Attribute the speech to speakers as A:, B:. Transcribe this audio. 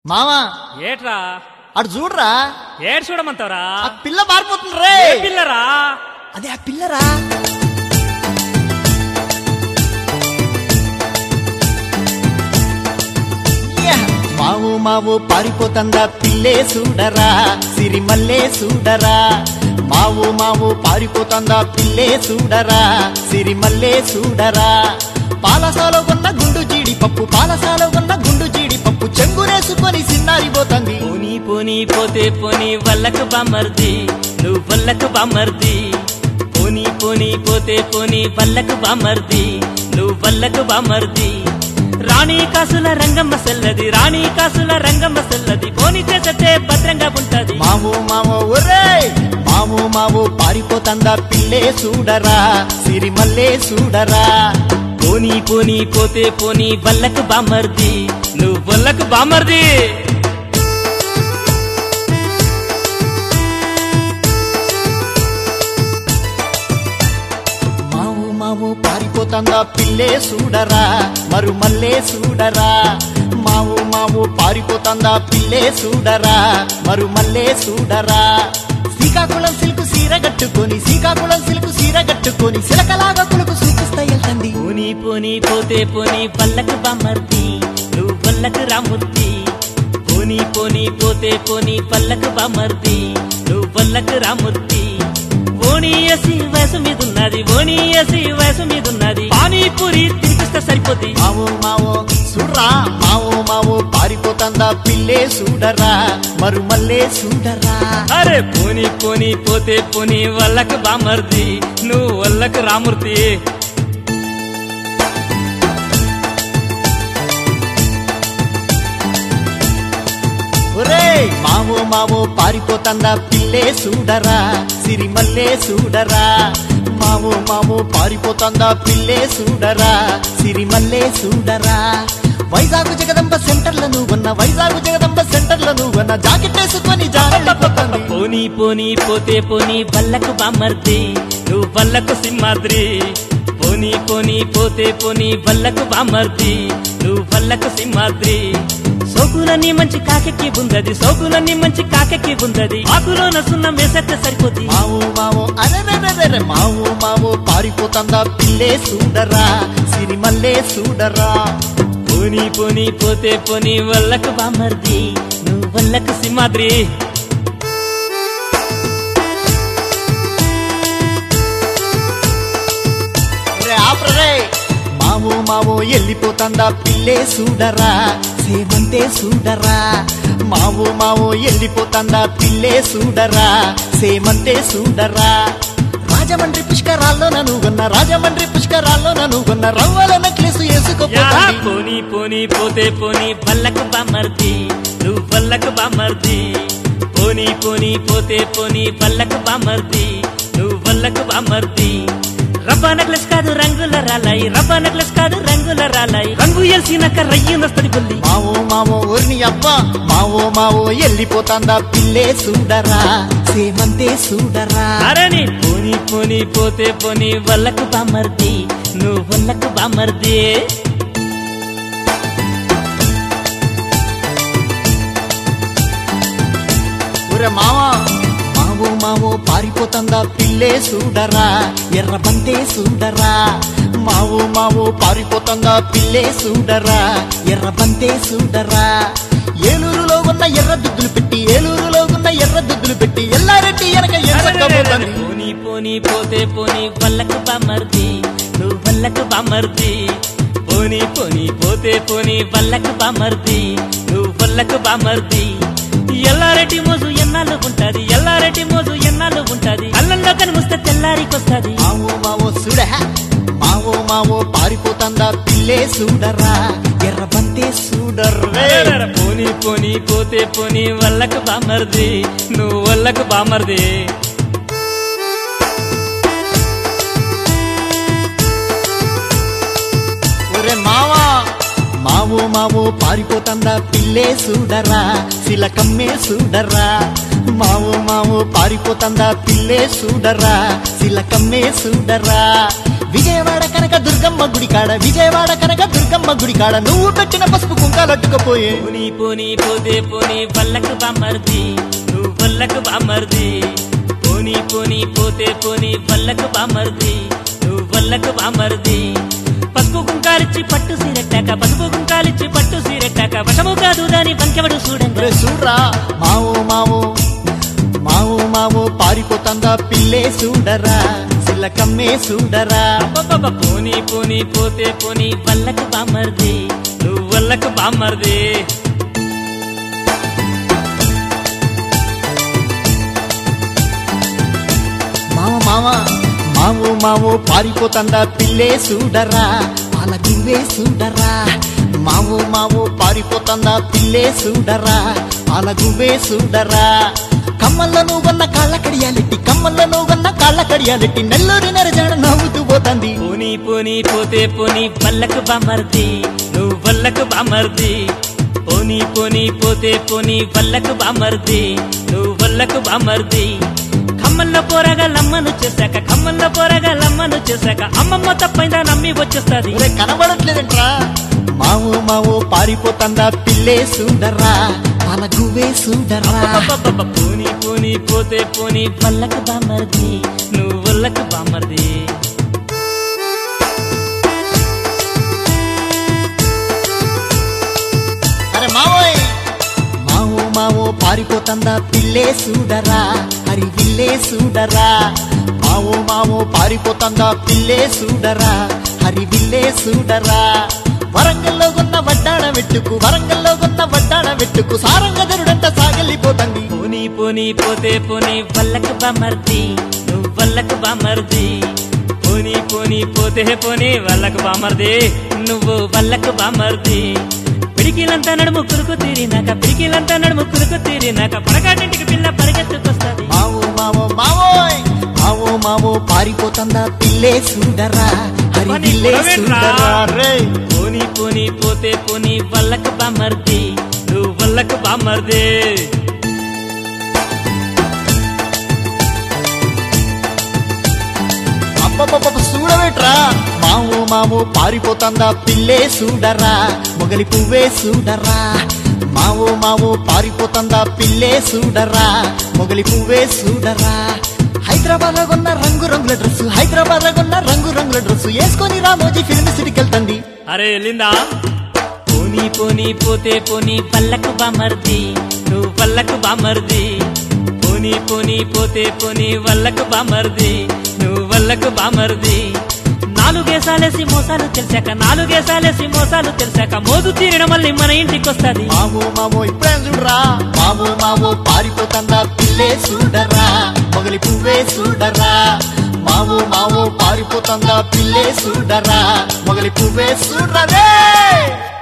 A: మావా
B: ఏట్రా
A: అటు చూడరా
B: ఏడు చూడమంటావురా
A: ఆ పిల్ల మారిపోతుంది రే
B: ఏ పిల్లరా
A: అదే ఆ పిల్లరా యా! మావు మావు పారిపోతందా పిల్లే చూడరా సిరిమల్లే చూడరా మావు మావు పారిపోతందా పిల్లే చూడరా సిరిమల్లే చూడరా పాలసాలో ఉన్న గుండు జీడిపప్పు పాలసాలో ఉన్న గుండు జీడిపప్పు చెంగురేసుకొని సిన్నారిపోతుంది
B: పోనీ పోనీ పోతే పోనీ వల్లకు బామర్ది నువ్వు వల్లకు బామర్ది పోనీ పోనీ పోతే పోనీ వల్లకు బామర్ది నువ్వు వల్లకు బామర్ది రాణి కాసుల రంగమ్మ సెల్లది రాణి కాసుల రంగమ్మ సెల్లది పోనీ చేసతే భద్రంగా ఉంటది
A: మావు మావు ఒరే మావు మావు పారిపోతందా పిల్లే చూడరా సిరిమల్లే చూడరా
B: పోనీ పోనీ పోతే పోనీ వల్లకు బామర్ది నువ్వు వల్లకు బామర్ది
A: మావు మావు పారిపోతందా పిల్లే చూడరా మరుమల్లే చూడరా మావు మావు పారిపోతందా పిల్లే చూడరా మరుమల్లే చూడరా శ్రీకాకుళం సిల్కు సీర కట్టుకొని శ్రీకాకుళం సిల్కు సీర కట్టుకొని సిలకలాగా కులకు సూచిస్తా వెళ్తుంది
B: పోనీ పోనీ పోతే పోనీ పల్లకు బామర్ది నువ్వు పల్లకు రామూర్తి పోనీ పోనీ పోతే పోనీ పల్లకు బామర్ది నువ్వు పల్లకు రామూర్తి ఓణీయసి వయసు మీద ఉన్నది ఓణీయసి వయసు మీద ఉన్నది పానీపూరి తినిపిస్తే సరిపోద్ది
A: మావో మావో చూడరా మావో మావో పారిపోతందా పిల్లే చూడరా మరుమల్లే చూడరా
B: అరే పోనీ పోనీ పోతే పోనీ వల్లకు బామర్ది నువ్వు వల్లకు రామూర్తి
A: ఒరే మావో మావో పారిపోతందా పిల్లే చూడరా సిరిమల్లే చూడరా మావో మావో పారిపోతందా పిల్లే చూడరా సిరిమల్లే చూడరా వైజాగ్ జగదంబ సెంటర్ల నువ్వన్న వైజాగ్ జగదంబ సెంటర్ల నువ్వన్న జాకెట్ వేసుకొని జాగ్రత్త
B: పోనీ పోనీ పోతే పోనీ వల్లకు బామర్ది నువ్వు వల్లకు సింహాద్రి పోనీ పోనీ పోతే పోనీ వల్లకు బామర్ది నువ్వు వల్లకు సింహాద్రి సోకులన్నీ మంచి కాకెక్కి ఉందది సోకులన్నీ మంచి కాకెక్కి ఉందది ఆకులో నసున్న వేసెత్తే సరిపోద్ది
A: మావో మావో అరే మావో మావో పారిపోతందా పిల్లే చూడరా సిరిమల్లే చూడరా
B: పోనీ పోనీ పోతే పోనీ వల్లకు బామర్ది నువ్వు వల్లకు సింహాద్రి
A: ఒరే ఆపరే మావో మావో వెళ్ళిపోతందా పిల్లే చూడరా సేమంతే చూడరా మావో మావో వెళ్ళిపోతందా పిల్లే చూడరా సేమంతే చూడరా రాజమండ్రి పుష్కరాల్లో నన్ను కొన్న రాజమండ్రి పుష్కరాల్లో నన్ను కొన్న రవ్వల నెక్లెస్
B: యా,
A: వేసుకోపోతుంది
B: పోనీ పోనీ పోతే పోనీ వల్లకు బామర్ది నువ్వు వల్లకు బామర్ది పోనీ పోనీ పోతే పోనీ వల్లకు బామర్ది నువ్వు వల్లకు బామర్ది రబ్బా నెక్లెస్ కాదు రంగుల రాలాయి రబ్బా నెక్లెస్ కాదు రంగుల రాలాయి రంగు ఎల్సినాక రయ్యునొస్తది బుల్లి
A: మావో మావో ఓర్ని అబ్బా మావో మావో వెళ్ళిపోతందా పిల్లే చూడరా సేమంతే చూడరా
B: అరణి పోనీ పోనీ పోతే పోనీ వల్లకు బామర్ది నువ్వు వల్లకు బామర్ది
A: ఒరే మావా మావో మావో పారిపోతందా పిల్లే చూడరా ఎర్ర బంతే చూడరా మావో మావో పారిపోతందా పిల్లే చూడరా ఎర్ర బంతే చూడరా ఏలూరులో ఉన్న ఎర్ర దుద్దులు పెట్టి ఏలూరులో ఉన్న ఎర్ర దుద్దులు పెట్టి ఎల్లారెడ్డి వెనక ఎర్రకపోతుంది
B: పోనీ పోనీ పోతే పోనీ వల్లకు బామర్ది నువ్వు వల్లకు బామర్ది పోనీ పోనీ పోతే పోనీ వల్లకు బామర్ది నువ్వు వల్లకు బామర్ది ఎల్లారెడ్డి మోజు ఎన్నాళ్ళు ఉంటది ఎల్లారెడ్డి మోజు ఎన్నాళ్ళు ఉంటది అల్లంలో కనిపిస్తే తెల్లారికొస్తది
A: మావో మావో చూడ మావో మావో పారిపోతందా పిల్లే చూడరా ఎర్ర బంతే చూడర్రే
B: అరెరెరె, పోనీ పోనీ పోతే పోనీ వల్లకు బామర్ది నువ్వు వల్లకు బామర్ది
A: ఒరే మావా మావో మావో పారిపోతందా పిల్లే చూడరా సిలకమ్మే చూడరా మావో మావో పారిపోతందా పిల్లే చూడరా సిలకమ్మే చూడరా విజయవాడ కనక దుర్గమ్మ గుడి కాడ విజయవాడ కనక దుర్గమ్మ గుడి కాడ నువ్వు పెట్టిన పసుపు కుంకాలట్టుకపోయే
B: పోనీ పోనీ పోతే పోనీ వల్లకు బామర్ది నువ్వు వల్లకు బామర్ది పోనీ పోనీ పోతే పోనీ వల్లకు బామర్ది నువ్వు వల్లకు బామర్ది పసుపు కుంకాలిచ్చి పట్టు సీరెట్టాక పసుపు కుంకాలిచ్చి పట్టు సీరెట్టాక వశము కాదు దాని వంకెవడు చూడంగా
A: రే చూడ్రా మావో మావో మావో మావో పారిపోతందా పిల్లే చూడరా సిల్లకమ్మే చూడరా
B: అబ్బబ్బబ్బ, పోనీ పోనీ పోతే పోనీ వల్లకు బామర్ది నువ్వు వల్లకు బామర్ది
A: మావ మావ మావో మావో పారిపోతందా పిల్లే చూడరా పాల గువ్వే చూడరా మావో మావో పారిపోతందా పిల్లే చూడరా పాల గువ్వే చూడరా కమ్మల్లో నువ్వన్న కాళ్ళ కడియాలెట్టి కమ్మల్లో నువ్వన్న కాళ్ళ కడియాలెట్టి నెల్లూరి నరజాడ నవ్వుతూ పోతంది
B: పోనీ పోనీ పోతే పోనీ వల్లకు బామర్ది నువ్వు వల్లకు బామర్ది పోనీ పోనీ పోతే పోనీ వల్లకు బామర్ది నువ్వు వల్లకు బామర్ది కమ్మల్లో పోరగా లమ్మను చేశాక కమ్మల్లో పోరగా లమ్మను చేశాక అమ్మమ్మ తప్పైందా నమ్మి వచ్చేస్తాది
A: ఒరే కనబడట్లేదంట్రా మావో మావో పారిపోతందా పిల్లే చూడరా పాల గువ్వే చూడరా
B: అబ్బబ్బబ్బబ్బ, పోనీ పోనీ పోతే పోనీ వల్లకు బామర్ది నువ్వు వల్లకు బామర్ది
A: అరే మావోయ్ మావో మావో పారిపోతందా పిల్లే చూడరా హరి విల్లే చూడరా మావో మావో పారిపోతందా పిల్లే చూడరా హరి విల్లే చూడరా వరంగల్లో ఉన్న వడ్డాణ వెట్టుకు వరంగల్లో ఉన్న వడ్డాణ వెట్టుకు సారంగధరుడంట సాగలిపోతంది
B: పోనీ పోనీ పోతే పోనీ వల్లకు బామర్ది నువ్వు వల్లకు బామర్ది పోనీ పోనీ పోతే పోనీ వల్లకు బామర్ది నువ్వు వల్లకు బామర్ది పిడికిలంతా నడుము కురుకు తీరినాక పిడికిలంతా నడుము కురుకు తీరినాక పడకాటింటికి పిల్ల పరిగెత్తుకొస్తుంది
A: మావో మావో మావోయ్ మావో మావో పారిపోతందా పిల్లే చూడరా హరి
B: పని
A: విల్లే
B: గొడవేంట్రా?
A: చూడరా రే
B: పోనీ పోనీ పోతే పోనీ వల్లకు బామర్ది నువ్వు వల్లకు బామర్ది
A: అబ్బబ్బబ్బ చూడవేట్రా మావో మావో పారిపోతందా పిల్లే చూడరా మొగలి పువ్వే చూడరా మావో మావో పారిపోతందా పిల్లే చూడరా మొగలి పువ్వే చూడరా హైదరాబాద్ లో కొన్న రంగు రంగుల డ్రెస్ హైదరాబాద్ లో కొన్న రంగు రంగుల డ్రెస్ వేసుకొని రామోజీ ఫిల్మ్ సిటీకి వెళ్తుంది
B: అరే లిందా పోనీ పోనీ పోతే పోనీ పల్లకు బామర్ది నువ్వు పల్లకు బామర్ది పోనీ పోనీ పోతే పోనీ వల్లకు బామర్ది నువ్వు వల్లకు బామర్ది నాలుగేసాలేసి మోసాలు తెలిసాక నాలుగేసాలేసి మోసాలు తెలిసాక మోదు తీరడం మళ్ళీ మన ఇంటికి వస్తుంది
A: మావో మావో ఇప్పుడే చూడరా మావో మావో పారిపోతందా పిల్లే చూడరా మొగలి పువ్వే చూడరా మావో మావో పారిపోతందా పిల్లే చూడరా మొగలి పువ్వే చూడరా రే